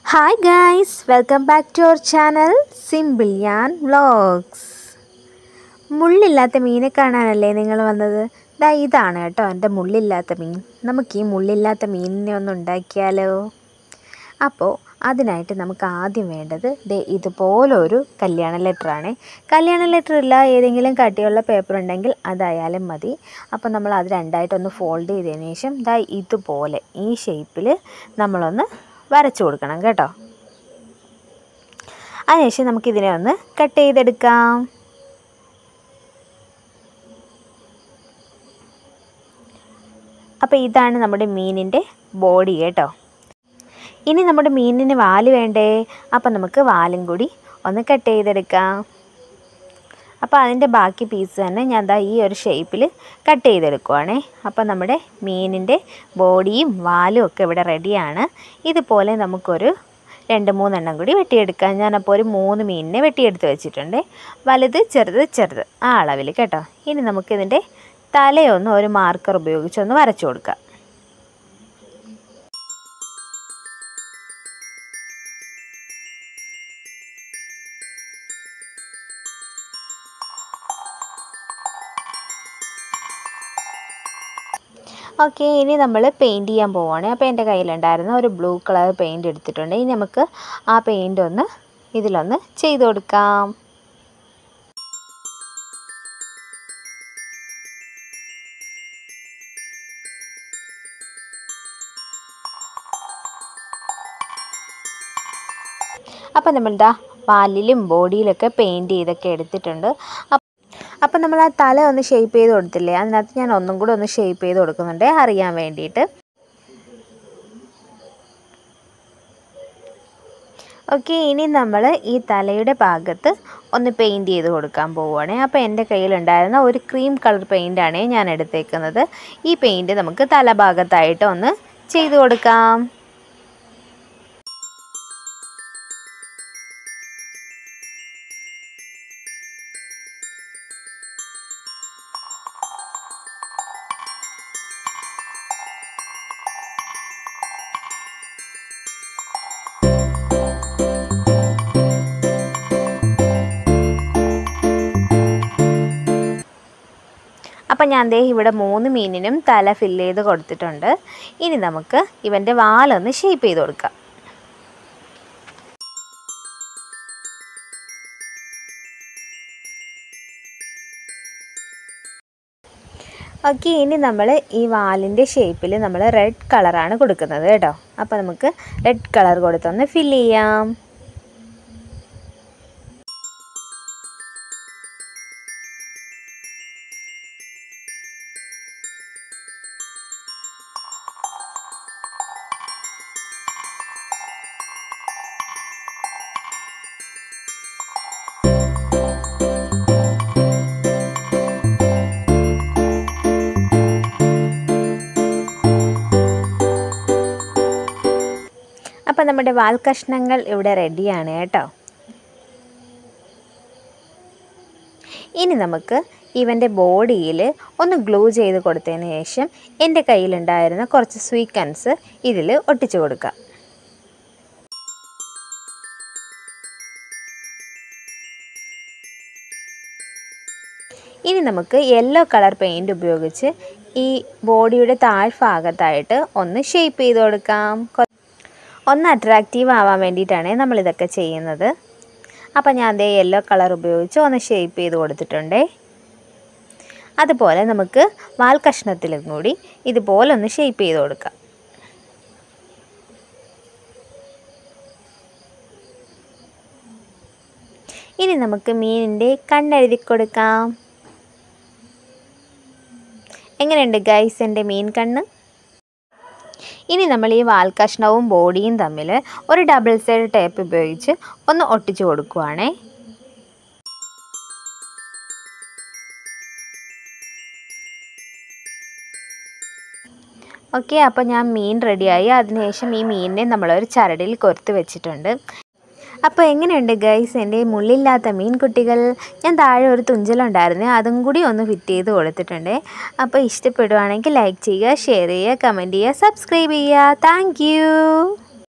hi guys welcome back to our channel simple യാൻ vlogs മുള്ളില്ലാത്ത മീനെ കാണാനല്ലേ നിങ്ങൾ വന്നത് ദാ ഇതാണ് കേട്ടോ എൻ്റെ മുള്ളില്ലാത്ത മീൻ നമുക്ക് ഈ മുള്ളില്ലാത്ത മീനിനെ ഒന്ന് ഉണ്ടാക്കിയാലോ അപ്പോൾ അതിനായിട്ട് നമുക്ക് ആദ്യം വേണ്ടത് ദേ ഇതുപോലൊരു കല്യാണ ലെറ്ററാണ് കല്യാണ ലെറ്റർ ഇല്ല ഏതെങ്കിലും കട്ടിയുള്ള പേപ്പർ ഉണ്ടെങ്കിൽ അതായാലും മതി അപ്പോൾ നമ്മൾ അത് രണ്ടായിട്ടൊന്ന് ഫോൾഡ് ചെയ്തതിന് ശേഷം ദാ ഇതുപോലെ ഈ ഷേപ്പിൽ നമ്മളൊന്ന് വരച്ചു കൊടുക്കണം കേട്ടോ അതിനുശേഷം നമുക്കിതിനെ ഒന്ന് കട്ട് ചെയ്തെടുക്കാം അപ്പോൾ ഇതാണ് നമ്മുടെ മീനിൻ്റെ ബോഡി കേട്ടോ ഇനി നമ്മുടെ മീനിന് വാല് വേണ്ടേ അപ്പം നമുക്ക് വാലും കൂടി ഒന്ന് കട്ട് ചെയ്തെടുക്കാം അപ്പോൾ അതിൻ്റെ ബാക്കി പീസ് തന്നെ ഞാൻ ദാ ഈ ഒരു ഷേപ്പിൽ കട്ട് ചെയ്തെടുക്കുവാണേ അപ്പോൾ നമ്മുടെ മീനിൻ്റെ ബോഡിയും വാലും ഒക്കെ ഇവിടെ റെഡിയാണ് ഇതുപോലെ നമുക്കൊരു രണ്ട് മൂന്നെണ്ണം കൂടി വെട്ടിയെടുക്കാം ഞാനപ്പോൾ ഒരു മൂന്ന് മീനിനെ വെട്ടിയെടുത്ത് വെച്ചിട്ടുണ്ട് വലുത് ചെറുത് ചെറുത് ആ അളവിൽ കേട്ടോ ഇനി നമുക്കിതിൻ്റെ തലയൊന്ന് ഒരു മാർക്കർ ഉപയോഗിച്ചൊന്ന് വരച്ചു കൊടുക്കാം ഓക്കെ ഇനി നമ്മൾ പെയിൻറ്റ് ചെയ്യാൻ പോവുകയാണ് അപ്പോൾ എൻ്റെ കയ്യിലുണ്ടായിരുന്ന ഒരു ബ്ലൂ കളർ പെയിൻറ്റ് എടുത്തിട്ടുണ്ട് ഇനി നമുക്ക് ആ പെയിൻ്റ് ഒന്ന് ഇതിലൊന്ന് ചെയ്ത് കൊടുക്കാം അപ്പോൾ നമ്മളിതാ വാലിലും ബോഡിയിലൊക്കെ പെയിൻറ്റ് ചെയ്തൊക്കെ എടുത്തിട്ടുണ്ട് അപ്പം നമ്മൾ ആ തല ഒന്ന് ഷേപ്പ് ചെയ്ത് കൊടുത്തില്ലേ അതിനകത്ത് ഞാൻ ഒന്നും കൂടെ ഒന്ന് ഷേപ്പ് ചെയ്ത് കൊടുക്കുന്നുണ്ട് അറിയാൻ വേണ്ടിയിട്ട് ഓക്കെ ഇനി നമ്മൾ ഈ തലയുടെ ഭാഗത്ത് ഒന്ന് പെയിൻറ്റ് ചെയ്ത് കൊടുക്കാൻ പോവുകയാണ് അപ്പോൾ എൻ്റെ കയ്യിലുണ്ടായിരുന്ന ഒരു ക്രീം കളർ പെയിൻ്റാണ് ഞാൻ എടുത്തേക്കുന്നത് ഈ പെയിൻറ്റ് നമുക്ക് തലഭാഗത്തായിട്ട് ഒന്ന് ചെയ്ത് കൊടുക്കാം അപ്പം ഞാൻ ദേ ഇവിടെ മൂന്ന് മീനിനും തല ഫില്ല് ചെയ്ത് കൊടുത്തിട്ടുണ്ട് ഇനി നമുക്ക് ഇവൻ്റെ വാലൊന്ന് ഷേപ്പ് ചെയ്ത് കൊടുക്കാം ഓക്കെ ഇനി നമ്മൾ ഈ വാലിൻ്റെ ഷേപ്പിൽ നമ്മൾ റെഡ് കളറാണ് കൊടുക്കുന്നത് കേട്ടോ അപ്പോൾ നമുക്ക് റെഡ് കളർ കൊടുത്തൊന്ന് ഫില്ല് ചെയ്യാം അപ്പം നമ്മുടെ വാൽ കഷ്ണങ്ങൾ ഇവിടെ റെഡിയാണ് കേട്ടോ ഇനി നമുക്ക് ഇവൻ്റെ ബോഡിയിൽ ഒന്ന് ഗ്ലൂ ചെയ്ത് കൊടുത്തതിന് ശേഷം എൻ്റെ കയ്യിലുണ്ടായിരുന്ന കുറച്ച് സ്വീക്കൻസ് ഇതിൽ ഒട്ടിച്ചു കൊടുക്കാം ഇനി നമുക്ക് യെല്ലോ കളർ പെയിൻറ് ഉപയോഗിച്ച് ഈ ബോഡിയുടെ താഴ്ഭാഗത്തായിട്ട് ഒന്ന് ഷേപ്പ് ചെയ്ത് കൊടുക്കാം ഒന്ന് അട്രാക്റ്റീവ് ആവാൻ വേണ്ടിയിട്ടാണ് നമ്മളിതൊക്കെ ചെയ്യുന്നത് അപ്പോൾ ഞാൻ അതേ യെല്ലോ കളർ ഉപയോഗിച്ച് ഒന്ന് ഷേപ്പ് ചെയ്ത് കൊടുത്തിട്ടുണ്ടേ അതുപോലെ നമുക്ക് വാൽ കഷ്ണത്തിലും കൂടി ഇതുപോലെ ഒന്ന് ഷേപ്പ് ചെയ്ത് കൊടുക്കാം ഇനി നമുക്ക് മീനിൻ്റെ കണ്ണെഴുതി കൊടുക്കാം എങ്ങനെയുണ്ട് ഗൈസ് എൻ്റെ മീൻ കണ്ണ് ഇനി നമ്മൾ ഈ വാൽ കഷ്ണവും ബോഡിയും തമ്മിൽ ഒരു ഡബിൾ സൈഡ് ടേപ്പ് ഉപയോഗിച്ച് ഒന്ന് ഒട്ടിച്ചു കൊടുക്കുവാണേ ഓക്കെ അപ്പോൾ ഞാൻ മീൻ റെഡിയായി അതിനുശേഷം ഈ മീനിനെ നമ്മളൊരു ചരടിൽ കൊരുത്ത് വെച്ചിട്ടുണ്ട് അപ്പോൾ എങ്ങനെയുണ്ട് ഗൈസ് എൻ്റെ മുള്ളില്ലാത്ത മീൻ കുട്ടികൾ ഞാൻ താഴെ ഒരു തുഞ്ചലുണ്ടായിരുന്നു അതും കൂടി ഒന്ന് ഫിറ്റ് ചെയ്ത് കൊടുത്തിട്ടുണ്ട് അപ്പോൾ ഇഷ്ടപ്പെടുവാണെങ്കിൽ ലൈക്ക് ചെയ്യുക ഷെയർ ചെയ്യുക കമൻറ്റ് ചെയ്യുക സബ്സ്ക്രൈബ് ചെയ്യുക താങ്ക്